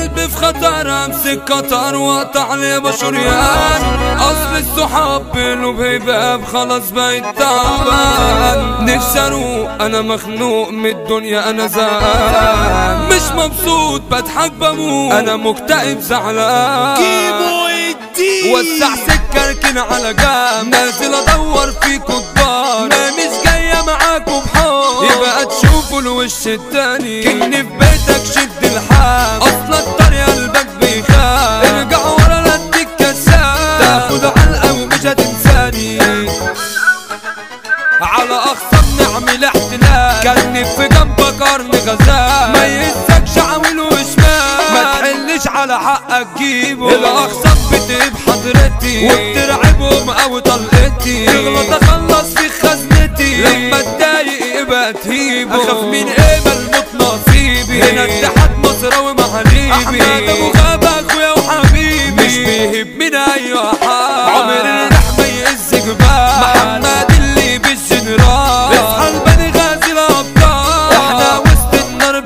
قلبي في خطر امسك قطر واقطع عليه بشريان اصل الصحاب بينه بهباب خلاص بقيت تعبان نفسي اروق انا مخنوق من الدنيا انا زهقان مش مبسوط بضحك بموت انا مكتئب زعلان كيمو الدين وسع سكة اركن على جنب نازل ادور فيكوا كبار ما مش جاية معاكوا بحار يبقى تشوفوا الوش التاني كني في بيتك شد الحام اصلا الطريق قلبك بيخاف ارجع ورا لا اديك كسام تاخد علقة ومش هتنساني على اخصم نعمل احتلال كان في جنبك قرن غزال ما ينسكش عامل وشمال ما تحلش على حقك جيبه الاخصم بتجيب حضرتي وبترعبهم او طلقتي تغلط اخلص في خزنتي لما اتضايق يبقى تهيبه اخاف من ايه الموت نصيبي هنا اتحاد مصر ومحاليبي احمد ابو غابة اخويا وحبيبي مش بيهب من اي حال عمر الريح ما يهز جبال محمد اللي بالجنرال اصحى البني غازي الابطال احنا وسط النار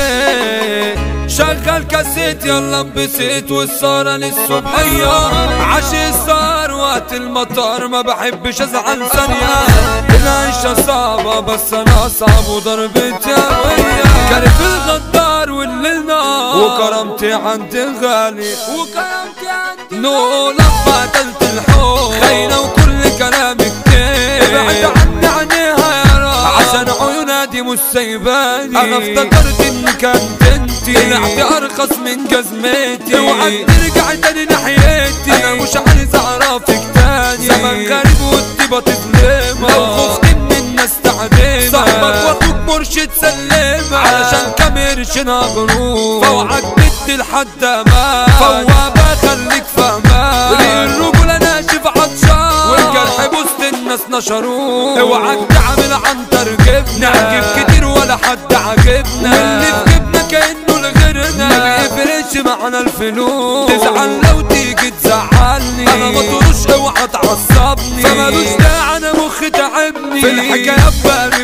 بنزيد شغل كاسيت يلا انبسط والسهرة للصبحية عشي السهر وقت المطار ما بحبش ازعل ثانية العيشة صعبة بس انا اصعب وضربتي قوية كارف الغدار والليل نار وكرامتي عندي غالي وكرامتي عندي نو لما قتلت الحب خاينة وكل كلامك كتير ابعد عني عينيها يا رب عشان عيونها دي مش سايباني انا افتكرت ان كانت انتي طلعت ارخص من جزمتي اوعى ترجعي تاني ناحيتي انا مش عايز اعرفك تاني زمان غريب والطيبة تظلمها لو خفت من الناس تعدينا صاحبك واخوك مرشد سلمها علشان كام قرش نغروب فوعك بنت لحد ما فوابة خليك فاهمان الرجولة ناشف عطشان والجرح بوسط الناس نشروه اوعك تعمل عنتر جبنا نعجب كتير ولا حد عاجبنا واللي في جبنا كأنه لغيرنا ما بيفرقش معانا الفلوس تزعل لو تيجي تزعلني انا مطروش اوعى تعصبني فمالوش داعي انا مخي تعبني في الحكايات بقلب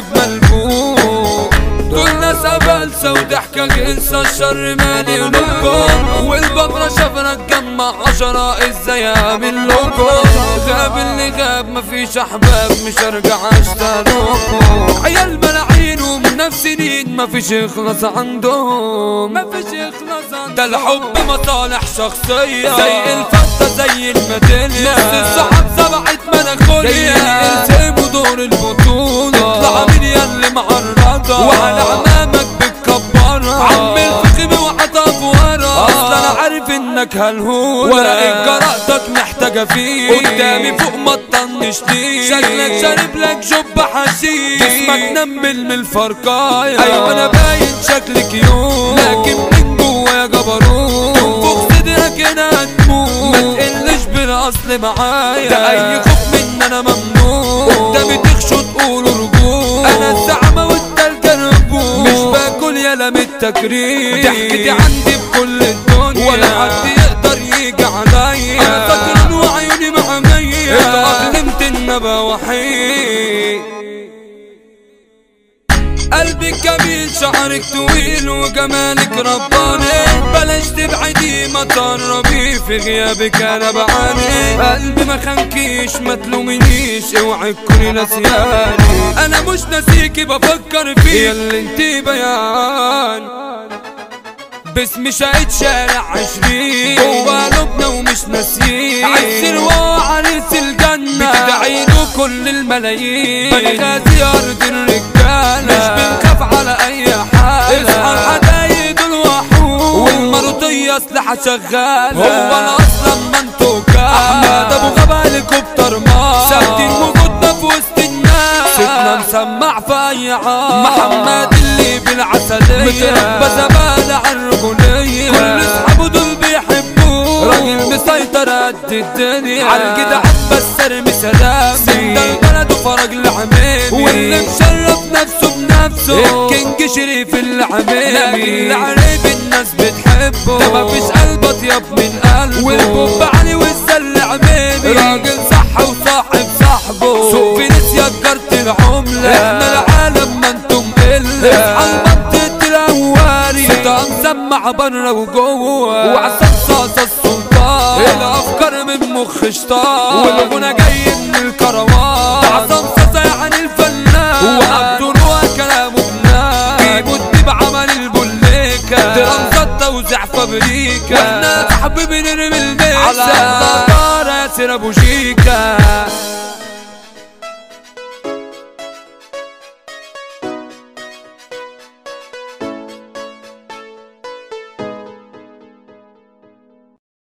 ملبوس دول ناس قبلسة وضحكة غلسة الشر مالي قلوبكم والببرة شفرة تجمع عشرة ازاي اقابل لكم غاب اللي غاب مفيش احباب مش ارجع اشتركم عيال ملاعين ومن نفس سنين مفيش يخلص عندهم مفيش يخلص عندهم ده الحب مصالح شخصية زي الفتة زي الميدالية نص الصحاب سبعت مناخوليا يلزموا دور البطولة اطلع من ياللي معرضة وعلى عمامك بتكبرها عم الفخم وعطف ورا اصلا انا عارف انك هالهولة ورقة جرأتك محتاجة فيه قدامي فوق ما تطنشنيش شكلك شارب لك جب حشيش جسمك نمل من الفرقاية ايوه انا باين شكلي كيوت لكن من جوايا جبروت تنفخ صدرك هنا هتموت ما تقلش بالاصل معايا ده اي خوف من انا ممنوع قدامي تخشوا تقولوا رجوع انا الزعمة وانت الكربوع مش باكل يلا من التكريم ضحكتي عندي بكل الدنيا ولا حد يقدر يجي عليا انا سكران وعيوني محمية اتأقلمت ان ابقى وحيد قلبك جميل شعرك طويل وجمالك رباني بلاش تبعدي ما تقربي في غيابك انا بعاني قلبي ما خانكيش ما تلومنيش اوعي تكوني نسياني انا مش ناسيكي بفكر فيك يا اللي انتي بيان باسم شاهد شارع عشرين جوا قلوبنا ومش ناسيين عز الوعرس الجنة بتدعي له كل الملايين بنغازي أرض الرجالة مش بنخاف على أي حالة اصحى الحدايد الوحوش والمرضية أسلحة شغالة هو أنا أصلا ما انتو أحمد أبو غابة هليكوبتر مار ثابتين وجودنا في وسط الناس صوتنا مسمع في أي عام محمد اللي بالعسلية متربى زبالة على الرجولية كل اصحابه دول بيحبوه راجل مسيطر قد الدنيا عالجدع بس ارمي سلام سند البلد وفرج العميد واللي مشرف نفسه بنفسه الكينج شريف العميد لكن العريب الناس بتحبه ده مفيش قلب اطيب من قلبه والبوب علي والسل عميدي راجل صح وصاحب صاحبه سوق في ناس يكرت العملة احنا العالم ما انتم قلة اصحى منطقة الاواري ستة مسمع بره وجوه وعصام صاصة السلطان الافكار من مخ شطان والغنى جاي من الكروان ده عصام صاصة يعني الفنان وعبده نوع كلامه جنان جيبوا الديب عمل البوليكا دي رمزات توزيع فابريكا واحنا صاحبي بنرمي الميسا على النضارة ياسر ابو شيكا